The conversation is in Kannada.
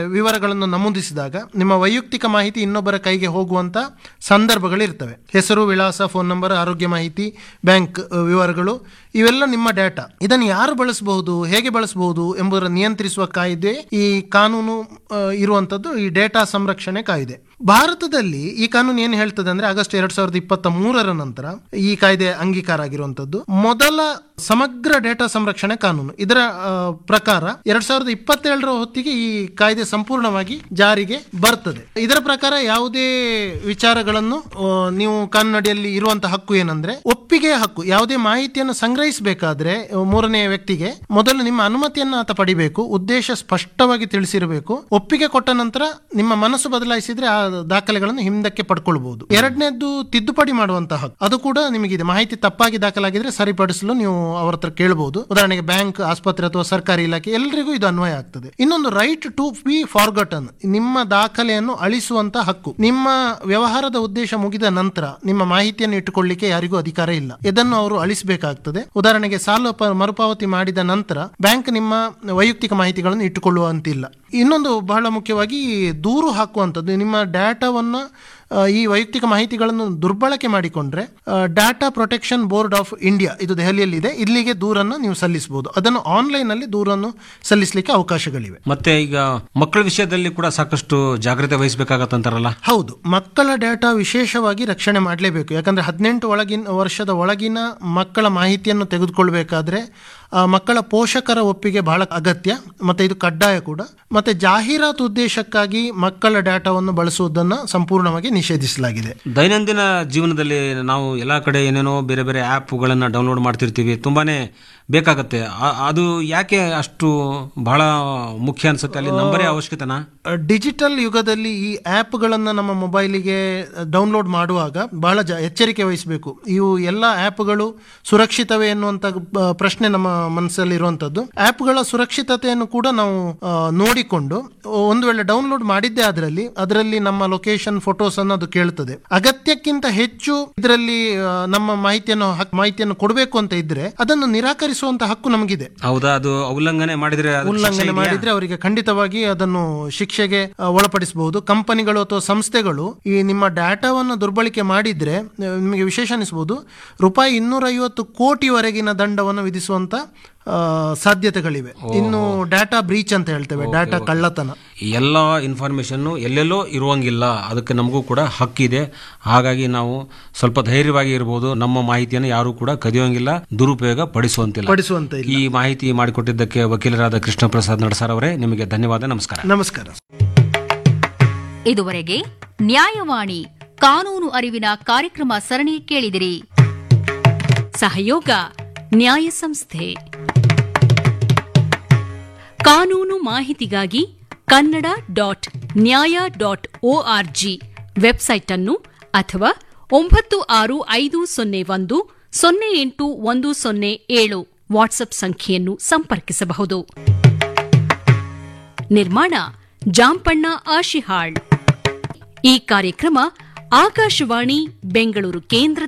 ವಿವರಗಳನ್ನು ನಮೂದಿಸಿದಾಗ ನಿಮ್ಮ ವೈಯಕ್ತಿಕ ಮಾಹಿತಿ ಇನ್ನೊಬ್ಬರ ಕೈಗೆ ಹೋಗುವಂತ ಸಂದರ್ಭಗಳಿರ್ತವೆ ಹೆಸರು ವಿಳಾಸ ಫೋನ್ ನಂಬರ್ ಆರೋಗ್ಯ ಮಾಹಿತಿ ಬ್ಯಾಂಕ್ ಅ, ವಿವರಗಳು ಇವೆಲ್ಲ ನಿಮ್ಮ ಡೇಟಾ ಇದನ್ನು ಯಾರು ಬಳಸಬಹುದು ಹೇಗೆ ಬಳಸಬಹುದು ಎಂಬುದರ ನಿಯಂತ್ರಿಸುವ ಕಾಯ್ದೆ ಈ ಕಾನೂನು ಅ, ಇರುವಂತದ್ದು ಈ ಡೇಟಾ ಸಂರಕ್ಷಣೆ ಕಾಯ್ದೆ ಭಾರತದಲ್ಲಿ ಈ ಕಾನೂನು ಏನು ಹೇಳ್ತದೆ ಅಂದ್ರೆ ಆಗಸ್ಟ್ ಎರಡ್ ಸಾವಿರದ ಇಪ್ಪತ್ತ ಮೂರರ ನಂತರ ಈ ಕಾಯ್ದೆ ಅಂಗೀಕಾರ ಆಗಿರುವಂತದ್ದು ಮೊದಲ ಸಮಗ್ರ ಡೇಟಾ ಸಂರಕ್ಷಣೆ ಕಾನೂನು ಇದರ ಆ, ಪ್ರಕಾರ ಎರಡ್ ಸಾವಿರದ ಇಪ್ಪತ್ತೇಳರ ಹೊತ್ತಿಗೆ ಈ ಕಾಯ್ದೆ ಸಂಪೂರ್ಣವಾಗಿ ಜಾರಿಗೆ ಬರ್ತದೆ ಇದರ ಪ್ರಕಾರ ಯಾವುದೇ ವಿಚಾರಗಳನ್ನು ಆ, ನೀವು ಕಾನೂನಡಿಯಲ್ಲಿ ಇರುವಂತಹ ಹಕ್ಕು ಏನಂದ್ರೆ ಒಪ್ಪಿಗೆಯ ಹಕ್ಕು ಯಾವುದೇ ಮಾಹಿತಿಯನ್ನು ಸಂಗ್ರಹಿಸಬೇಕಾದ್ರೆ ಆ, ಮೂರನೇ ವ್ಯಕ್ತಿಗೆ ಮೊದಲು ನಿಮ್ಮ ಅನುಮತಿಯನ್ನು ಆತ ಪಡಿಬೇಕು ಉದ್ದೇಶ ಸ್ಪಷ್ಟವಾಗಿ ತಿಳಿಸಿರಬೇಕು ಒಪ್ಪಿಗೆ ಕೊಟ್ಟ ನಂತರ ನಿಮ್ಮ ಮನಸ್ಸು ಬದಲಾಯಿಸಿದ್ರೆ ಆ ದಾಖಲೆಗಳನ್ನು ಹಿಂದಕ್ಕೆ ಪಡ್ಕೊಳ್ಬಹುದು ಎರಡನೇದ್ದು ತಿದ್ದುಪಡಿ ಮಾಡುವಂತಹ ಹಕ್ಕು ಅದು ಕೂಡ ನಿಮಗಿದೆ ಮಾಹಿತಿ ತಪ್ಪಾಗಿ ದಾಖಲಾಗಿದ್ರೆ ಸರಿಪಡಿಸಲು ನೀವು ಅವರ ಹತ್ರ ಕೇಳಬಹುದು ಉದಾಹರಣೆಗೆ ಬ್ಯಾಂಕ್ ಆಸ್ಪತ್ರೆ ಅಥವಾ ಸರ್ಕಾರಿ ಇಲಾಖೆ ಎಲ್ಲರಿಗೂ ಇದು ಅನ್ವಯ ಆಗ್ತದೆ ಇನ್ನೊಂದು ರೈಟ್ ಟು ಬಿ ಫಾರ್ಗಟನ್ ನಿಮ್ಮ ದಾಖಲೆಯನ್ನು ಅಳಿಸುವಂತ ಹಕ್ಕು ನಿಮ್ಮ ವ್ಯವಹಾರದ ಉದ್ದೇಶ ಮುಗಿದ ನಂತರ ನಿಮ್ಮ ಮಾಹಿತಿಯನ್ನು ಇಟ್ಟುಕೊಳ್ಳಿಕ್ಕೆ ಯಾರಿಗೂ ಅಧಿಕಾರ ಇಲ್ಲ ಇದನ್ನು ಅವರು ಅಳಿಸಬೇಕಾಗ್ತದೆ ಉದಾಹರಣೆಗೆ ಸಾಲ ಪ- ಮರುಪಾವತಿ ಮಾಡಿದ ನಂತರ ಬ್ಯಾಂಕ್ ನಿಮ್ಮ ವೈಯಕ್ತಿಕ ಮಾಹಿತಿಗಳನ್ನು ಇಟ್ಟುಕೊಳ್ಳುವಂತಿಲ್ಲ ಇನ್ನೊಂದು ಬಹಳ ಮುಖ್ಯವಾಗಿ ದೂರು ಹಾಕುವಂಥದ್ದು ನಿಮ್ಮ ಡಾಟಾವನ್ನು ಆ, ಈ ವೈಯಕ್ತಿಕ ಮಾಹಿತಿಗಳನ್ನು ದುರ್ಬಳಕೆ ಮಾಡಿಕೊಂಡ್ರೆ data protection board of India ಇದು ದೆಹಲಿಯಲ್ಲಿದೆ ಇಲ್ಲಿಗೆ ದೂರನ್ನು ನೀವು ಸಲ್ಲಿಸಬಹುದು ಅದನ್ನು ಆನ್ಲೈನ್ ಅಲ್ಲಿ ದೂರನ್ನು ಸಲ್ಲಿಸಲಿಕ್ಕೆ ಅವಕಾಶಗಳಿವೆ ಮತ್ತೆ ಈಗ ಮಕ್ಕಳ ವಿಷಯದಲ್ಲಿ ಕೂಡ ಸಾಕಷ್ಟು ಜಾಗ್ರತೆ ವಹಿಸಬೇಕಾಗತ್ತಂತಾರಲ್ಲ ಹೌದು ಮಕ್ಕಳ ಡೇಟಾ ವಿಶೇಷವಾಗಿ ರಕ್ಷಣೆ ಮಾಡಲೇಬೇಕು ಯಾಕಂದ್ರೆ ಹದಿನೆಂಟು ಒಳಗಿನ ವರ್ಷದ ಒಳಗಿನ ಮಕ್ಕಳ ಮಾಹಿತಿಯನ್ನು ತೆಗೆದುಕೊಳ್ಬೇಕಾದ್ರೆ ಆ ಮಕ್ಕಳ ಪೋಷಕರ ಒಪ್ಪಿಗೆ ಬಹಳ ಅಗತ್ಯ ಮತ್ತೆ ಇದು ಕಡ್ಡಾಯ ಕೂಡ ಮತ್ತೆ ಜಾಹೀರಾತು ಉದ್ದೇಶಕ್ಕಾಗಿ ಮಕ್ಕಳ ಡೇಟಾವನ್ನು ಬಳಸುವುದನ್ನು ಸಂಪೂರ್ಣವಾಗಿ ನಿಷೇಧಿಸಲಾಗಿದೆ ದೈನಂದಿನ ಜೀವನದಲ್ಲಿ ನಾವು ಎಲ್ಲ ಕಡೆ ಏನೇನೋ ಬೇರೆ ಬೇರೆ ಆ್ಯಪ್ಗಳನ್ನು ಡೌನ್ಲೋಡ್ ಮಾಡ್ತಿರ್ತೀವಿ ತುಂಬಾನೇ ಬೇಕಾಗತ್ತೆ ಆ- ಅದು ಯಾಕೆ ಅಷ್ಟು ಬಹಳ ಮುಖ್ಯ ಅನ್ಸುತ್ತೆ ಅಲ್ಲಿ ನಂಬರೇ ಅವಶ್ಯಕತೆನಾ ಡಿಜಿಟಲ್ ಯುಗದಲ್ಲಿ ಈ ಆ್ಯಪ್ಗಳನ್ನು ನಮ್ಮ ಮೊಬೈಲಿಗೆ ಡೌನ್ಲೋಡ್ ಮಾಡುವಾಗ ಬಹಳ ಜ ಎಚ್ಚರಿಕೆ ವಹಿಸಬೇಕು ಇವು ಎಲ್ಲ ಆ್ಯಪ್ಗಳು ಸುರಕ್ಷಿತವೇ ಎನ್ನುವಂಥ ಬ- ಪ್ರಶ್ನೆ ನಮ್ಮ ಮನಸ್ಸಲ್ಲಿ ಇರುವಂಥದ್ದು ಆ್ಯಪ್ಗಳ ಸುರಕ್ಷಿತತೆಯನ್ನು ಕೂಡ ನಾವು ಆ, ನೋಡಿಕೊಂಡು ಒಂದು ವೇಳೆ ಡೌನ್ಲೋಡ್ ಮಾಡಿದ್ದೆ ಅದರಲ್ಲಿ ಅದರಲ್ಲಿ ನಮ್ಮ ಲೊಕೇಶನ್ ಫೋಟೋಸ್ ಅನ್ನು ಅದು ಕೇಳ್ತದೆ ಅಗತ್ಯಕ್ಕಿಂತ ಹೆಚ್ಚು ಇದರಲ್ಲಿ ಆ, ನಮ್ಮ ಮಾಹಿತಿಯನ್ನು ಹಕ್- ಮಾಹಿತಿಯನ್ನು ಕೊಡಬೇಕು ಅಂತ ಇದ್ರೆ ಅದನ್ನು ನಿರಾಕರಿಸುವಂತ ಹಕ್ಕು ನಮಗಿದೆ ಹೌದಾ ಅದು ಉಲ್ಲಂಘನೆ ಮಾಡಿದ್ರೆ ಅದಕ್ಕೆ ಶಿಕ್ಷೆ ಉಲ್ಲಂಘನೆ ಇದೆಯಾ? ಮಾಡಿದ್ರೆ ಅವರಿಗೆ ಖಂಡಿತವಾಗಿ ಅದನ್ನು ಶಿಕ್ಷೆಗೆ ಆ, ಒಳಪಡಿಸಬಹುದು ಕಂಪನಿಗಳು ಅಥವಾ ಸಂಸ್ಥೆಗಳು ಈ ನಿಮ್ಮ ಡಾಟಾವನ್ನು ದುರ್ಬಳಕೆ ಮಾಡಿದ್ರೆ ಆ, ನಿಮಗೆ ವಿಶೇಷ ಅನಿಸಬಹುದು ರೂಪಾಯಿ ಇನ್ನೂರ ಐವತ್ತು ಕೋಟಿವರೆಗಿನ ದಂಡವನ್ನು ವಿಧಿಸುವಂತ ಆ, ಸಾಧ್ಯತೆಗಳಿವೆ ಇನ್ನು ಡಾಟಾ ಬ್ರೀಚ್ ಅಂತ ಹೇಳ್ತೇವೆ ಡಾಟಾ ಕಳ್ಳತನ ಈ ಎಲ್ಲ ಇನ್ಫಾರ್ಮೇಶನ್ ಎಲ್ಲೆಲ್ಲೋ ಇರುವಂಗಿಲ್ಲ ಅದಕ್ಕೆ ನಮಗೂ ಕೂಡ ಹಕ್ಕಿದೆ ಹಾಗಾಗಿ ನಾವು ಸ್ವಲ್ಪ ಧೈರ್ಯವಾಗಿ ಇರಬಹುದು ನಮ್ಮ ಮಾಹಿತಿಯನ್ನು ಯಾರು ಕೂಡ ಕದಿಯೋಂಗಿಲ್ಲ ದುರುಪಯೋಗ ಪಡಿಸುವಂತಿಲ್ಲ ಪಡಿಸುವಂತ ಇಲ್ಲ ಈ ಮಾಹಿತಿ ಮಾಡಿಕೊಟ್ಟಿದ್ದಕ್ಕೆ ವಕೀಲರಾದ ಕೃಷ್ಣ ಪ್ರಸಾದ್ ನಡಸಾರ್ ಅವರೇ ನಿಮಗೆ ಧನ್ಯವಾದ ನಮಸ್ಕಾರ ನಮಸ್ಕಾರ ಇದುವರೆಗೆ ನ್ಯಾಯವಾಣಿ ಕಾನೂನು ಅರಿವಿನ ಕಾರ್ಯಕ್ರಮ ಸರಣಿ ಕೇಳಿದಿರಿ ಸಹಯೋಗ ನ್ಯಾಯ ಸಂಸ್ಥೆ ಕಾನೂನು ಮಾಹಿತಿಗಾಗಿ Kannada dot Nyaya dot org website ಅನ್ನು ಅಥವಾ ಒಂಬತ್ತು ಆರು ಐದು ಸೊನ್ನೆ ಒಂದು ಸೊನ್ನೆ ಎಂಟು ಒಂದು ಸೊನ್ನೆ ಏಳು ವಾಟ್ಸ್ಆಪ್ ಸಂಖ್ಯೆಯನ್ನು ಸಂಪರ್ಕಿಸಬಹುದು ನಿರ್ಮಾಣ ಜಾಂಪಣ್ಣ ಆಶಿಹಾಳ್ ಈ ಕಾರ್ಯಕ್ರಮ ಆಕಾಶವಾಣಿ ಬೆಂಗಳೂರು ಕೇಂದ್ರ